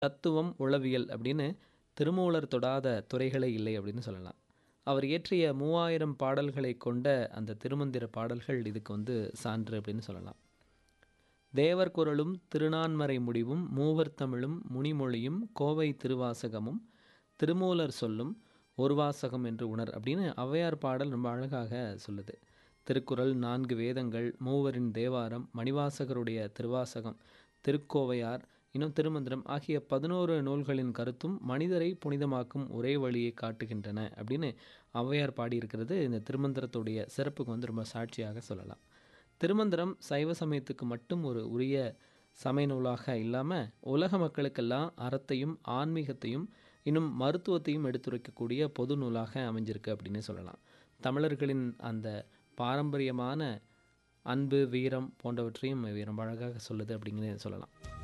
தத்துவம், உளவியல் அப்படின்னு திருமூலர் தொடாத துறைகளே இல்லை அப்படின்னு சொல்லலாம். அவர் இயற்றிய 3000 பாடல்களைக் கொண்ட அந்த திருமந்திர பாடல்கள் இதுக்கு வந்து சான்று அப்படின்னு சொல்லலாம். தேவர் குரலும் திருநான்மறை முடிவும் மூவர் தமிழும் முனிமொழியும் கோவை திருவாசகமும் திருமூலர் சொல்லும் ஒரு வாசகம் என்று உணர் அப்படின்னு ஔவையார் பாடல் ரொம்ப அழகாக சொல்லுது. திருக்குறள், நான்கு வேதங்கள், மூவரின் தேவாரம், மணிவாசகருடைய திருவாசகம், திருக்கோவையார், இன்னும் திருமந்திரம் ஆகிய 11 நூல்களின் கருத்தும் மனிதரை புனிதமாக்கும் ஒரே வழியை காட்டுகின்றன அப்படின்னு ஔவையார் பாடியிருக்கிறது இந்த திருமந்திரத்துடைய சிறப்புக்கு வந்து ரொம்ப சாட்சியாக சொல்லலாம். திருமந்திரம் சைவ சமயத்துக்கு மட்டும் ஒரு உரிய சமய நூலாக இல்லாம உலக மக்களுக்கெல்லாம் அறத்தையும், ஆன்மீகத்தையும், இன்னும் மருத்துவத்தையும் எடுத்துரைக்கக்கூடிய பொது நூலாக அமைஞ்சிருக்கு அப்படின்னு சொல்லலாம். தமிழர்களின் அந்த பாரம்பரியமான அன்பு, வீரம் போன்றவற்றையும் இது ரொம்ப அழகாக சொல்லுது அப்படிங்கிறத சொல்லலாம்.